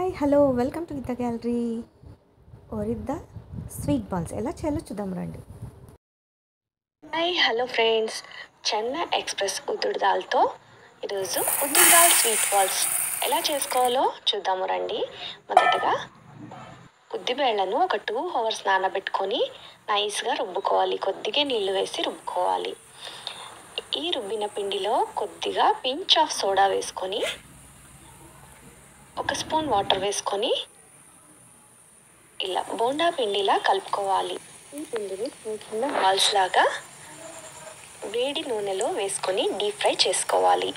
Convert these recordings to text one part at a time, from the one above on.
hi hello welcome to Vidya gallery ఓరిద్ద sweet balls ఎలా చేయాలో చూద్దాం రండి hi hello friends Chennai express ఉద్దుడు దాల్తో ఈరోజు ఉద్దుడు దాల్ స్వీట్ బాల్స్ ఎలా చేసుకోవాలో చూద్దాము రండి మొదటగా ఉద్దిబేళ్లను ఒక టూ అవర్స్ నానబెట్టుకొని నైస్గా రుబ్బుకోవాలి కొద్దిగా నీళ్లు వేసి రుబ్బుకోవాలి ఈ రుబ్బిన పిండిలో కొద్దిగా పించ్ ఆఫ్ సోడా వేసుకొని ఒక స్పూన్ వాటర్ వేసుకొని ఇలా బోండా పిండిలా కలుపుకోవాలి ఈ పిండిని చిన్న చిన్న బాల్స్ లాగా వేడి నూనెలో వేసుకొని డీప్ ఫ్రై చేసుకోవాలి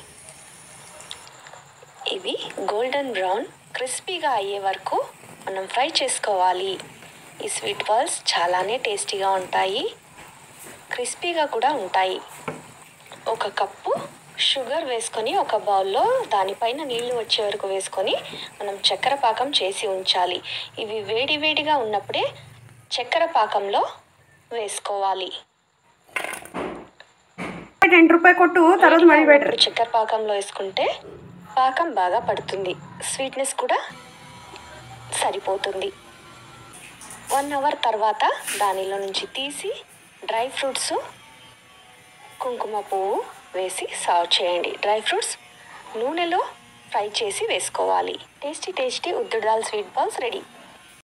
ఇవి గోల్డెన్ బ్రౌన్ క్రిస్పీగా అయ్యే వరకు మనం ఫ్రై చేసుకోవాలి ఈ స్వీట్ బాల్స్ చాలానే టేస్టీగా ఉంటాయి క్రిస్పీగా కూడా ఉంటాయి ఒక కప్పు షుగర్ వేసుకొని ఒక బౌల్లో దానిపైన నీళ్లు వచ్చే వరకు వేసుకొని మనం చక్కెర పాకం చేసి ఉంచాలి ఇవి వేడి వేడిగా ఉన్నప్పుడే చక్కెర పాకంలో వేసుకోవాలి టెన్ రూపాయి కొట్టు తర్వాత మనీ బెటర్ ఇప్పుడు చక్కెర పాకంలో వేసుకుంటే పాకం బాగా పడుతుంది స్వీట్నెస్ కూడా సరిపోతుంది వన్ అవర్ తర్వాత దానిలో నుంచి తీసి డ్రై ఫ్రూట్స్ కుంకుమ పువ్వు వేసి సర్వ్ చేయండి డ్రై ఫ్రూట్స్ నూనెలో ఫ్రై చేసి వేసుకోవాలి టేస్టీ టేస్టీ ఉద్దుడాల్ స్వీట్ బాల్స్ రెడీ